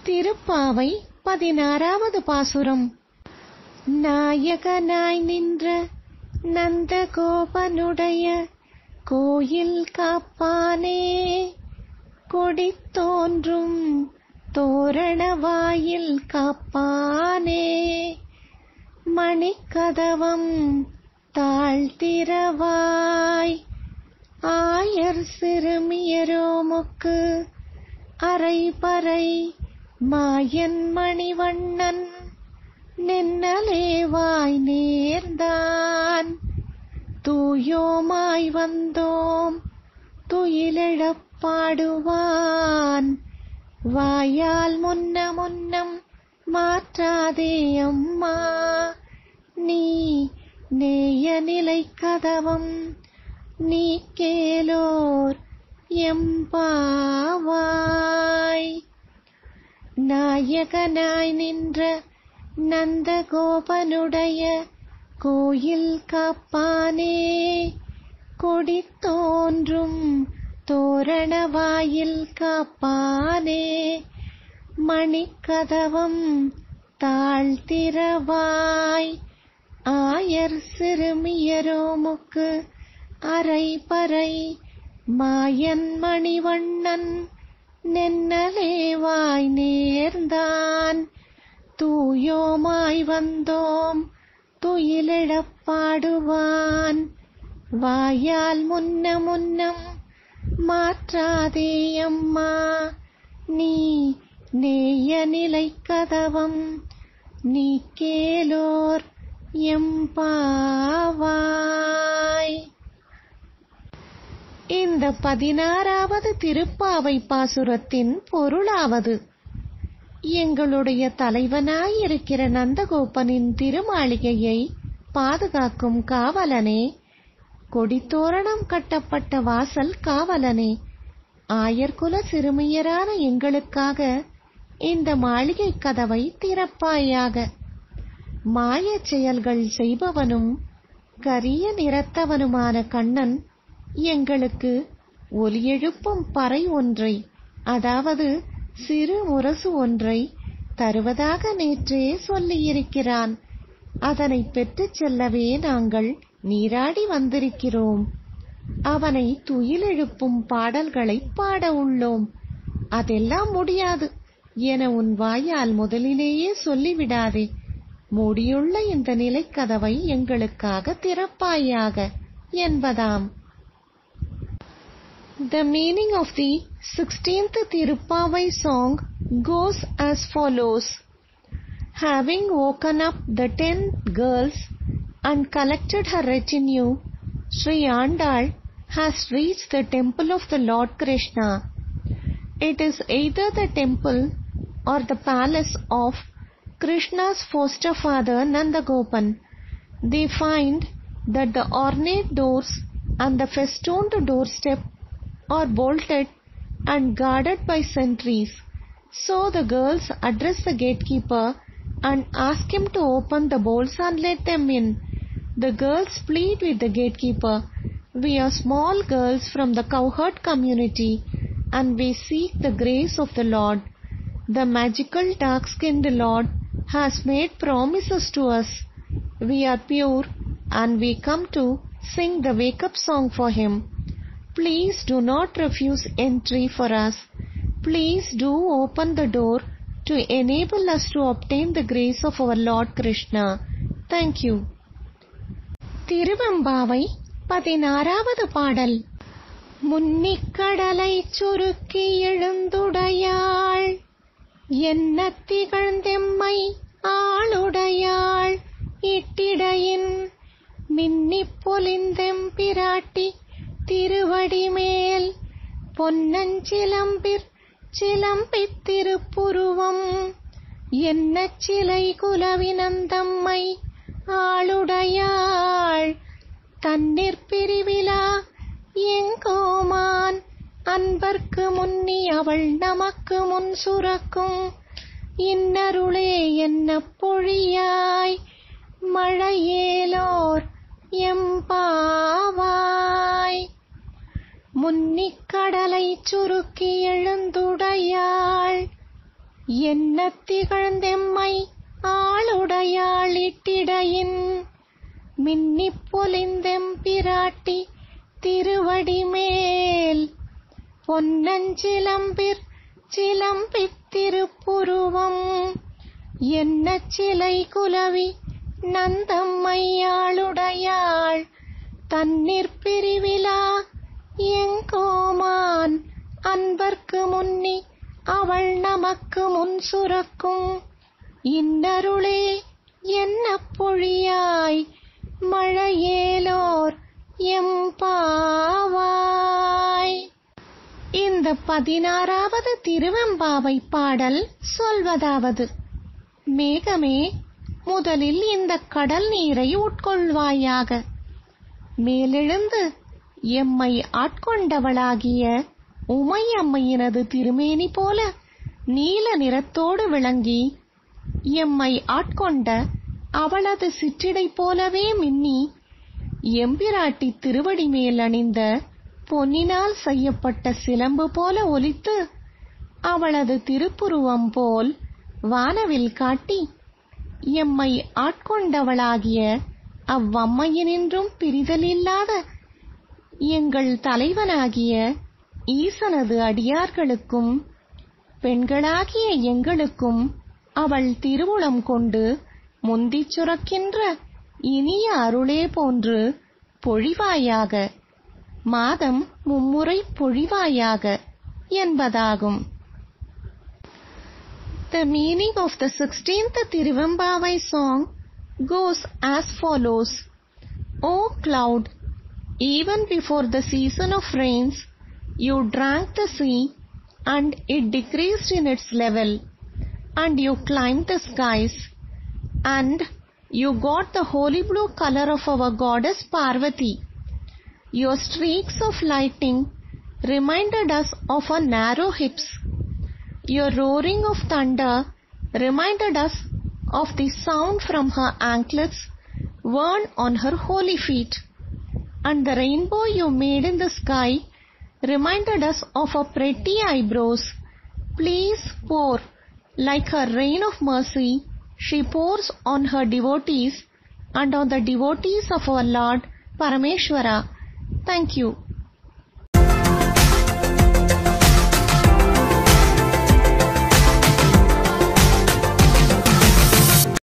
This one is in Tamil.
திருப்பாவை பதினாறாவது பாசுரம் நாயகனாய் நின்ற நந்தகோபனுடைய கோயில் காப்பானே கொடி தோன்றும் தோரண வாயில் காப்பானே மணிக்கதவம் தாழ்த்திரவாய் ஆயர் சிறுமியரோமுக்கு அரைபறை மாயன் மணிவண்ணன் நின்னலேவாய் நேர்ந்தான் தூயோமாய் வந்தோம் துயிலெழப் பாடுவான் வாயால் முன்ன முன்னம் மாற்றாதே அம்மா நீ நேய நிலை கதவம் நீ கேலோர் எம்பாவாய் நாயகனாய் நின்ற நந்தகோபனுடைய கோயில் காப்பானே கொடி தோன்றும் தோரண வாயில் காப்பானே மணிக்கதவம் தாழ்த்திரவாய் ஆயர் சிறுமியரோமுக்கு அரைபறை மாயன் மணிவண்ணன் நென்னலேவாய் நேர்ந்தான் தூயோமாய் வந்தோம் துயிலெழப் பாடுவான் வாயால் முன்ன முன்னம் மாற்றாதே அம்மா நீ நேய நிலை கதவம் நீ கேலோர் எம்பாவாய் இந்த பதினாறாவது திருப்பாவை பாசுரத்தின் பொருளாவது எங்களுடைய தலைவனாயிருக்கிற நந்தகோபனின் திருமாளிகையை பாதுகாக்கும் காவலனே கொடித்தோரணம் கட்டப்பட்ட வாசல் காவலனே ஆயர்குல சிறுமியரான எங்களுக்காக இந்த மாளிகை கதவை திறப்பாயாக மாயச் செயல்கள் செய்பவனும் கரிய நிறத்தவனுமான கண்ணன் எங்களுக்கு ஒலியெழுப்பும் பறை ஒன்றை அதாவது சிறு முரசு ஒன்றை தருவதாக நேற்றே சொல்லியிருக்கிறான் அதனை பெற்றுச் செல்லவே நாங்கள் நீராடி வந்திருக்கிறோம் அவனை துயிலெழுப்பும் பாடல்களை பாட உள்ளோம் அதெல்லாம் முடியாது என உன் வாயால் முதலிலேயே சொல்லிவிடாதே மூடியுள்ள இந்த நிலைக்கதவை எங்களுக்காக திறப்பாயாக என்பதாம் The meaning of the 16th Tirupavai song goes as follows. Having woken up the ten girls and collected her retinue, Sri Andal has reached the temple of the Lord Krishna. It is either the temple or the palace of Krishna's foster father Nandagopan. They find that the ornate doors and the festooned doorstep are bolted and guarded by sentries. So the girls address the gatekeeper and ask him to open the bolts and let them in. The girls plead with the gatekeeper, We are small girls from the cowherd community and we seek the grace of the Lord. The magical dark skinned Lord has made promises to us. We are pure and we come to sing the wake up song for him. Please do not refuse entry for us. Please do open the door to enable us to obtain the grace of our Lord Krishna. Thank you. Thiruvempavai பதினாறாவது பாடல் முன்னிக்கடலை சுருக்கி எழுந்துடையாள் என்ன திகழ்ந்தெம்மை ஆளுடையாள் இட்டிடையின் மின்னிப் பொலிந்தெம்பிராட்டி திருவடி மேல் பொன்னஞ்சிலம்பிற் சிலம்பித் திருப்புருவம் என்ன சிலை குலவினந்தம்மை ஆளுடையாள் தன்னிற் பிரிவிலா எங்கோமான் அன்பர்க்கு முன்னி அவள் நமக்கு முன் சுரக்கும் இன்னருளே என்ன பொழியாய் மழையேலோர் எம்பாவாய் முன்னிக் கடலைச் சுருக்கி எழுந்துடையாள் என்ன திகழ்ந்தெம்மை ஆளுடையாளிட்டிடையின் மின்னிப் பொலிந்தெம் பிராட்டி திருவடி மேல் பொன்னஞ்சிலம்பிற் சிலம்பித் திருப்புருவம் என்ன சிலை குலவி நந்தம்மையாளுடையாள் தன்னிற் பிரிவிலா எங்கோமான் அன்பர்க்கு முன்னி அவள் நமக்கு முன் சுரக்கும் இன்னருளே என்ன பொழியாய் மழையேலோர் எம்பாவாய் இந்த பதினாறாவது திருவெம்பாவை பாடல் சொல்வதாவது மேகமே முதலில் இந்த கடல் நீரை உட்கொள்வாயாக மேலெழுந்து எம்மை ஆட்கொண்டவளாகிய உமையம்மையினது திருமேனி போல நீல நிறத்தோடு விளங்கி எம்மை ஆட்கொண்ட அவளது சிற்றிடை போலவே மின்னி எம்பிராட்டி திருவடி மேல் அணிந்த பொன்னினால் செய்யப்பட்ட சிலம்பு போல ஒலித்து அவளது திருப்புருவம் போல் வானவில் காட்டி எம்மை ஆட்கொண்டவளாகிய அவ்வம்மையினின்றும் பிரிதலில்லாத எங்கள் தலைவனாகிய ஈசனது அடியார்களுக்கும் பெண்களாகிய எங்களுக்கும் அவள் திருவுளம் கொண்டு முந்திச் சுரக்கின்ற இனிய அருளே போன்று பொழிவாயாக மாதம் மும்முறை பொழிவாயாக என்பதாகும் The meaning of the 16th Tiruvambavai song goes as follows. O cloud, even before the season of rains, you drank the sea and it decreased in its level, and you climbed the skies, and you got the holy blue color of our goddess Parvati. Your streaks of lightning reminded us of her narrow hips. Your roaring of thunder reminded us of the sound from her anklets worn on her holy feet. And the rainbow you made in the sky reminded us of her pretty eyebrows. Please pour, like her rain of mercy, she pours on her devotees and on the devotees of our Lord Parameshwara. Thank you.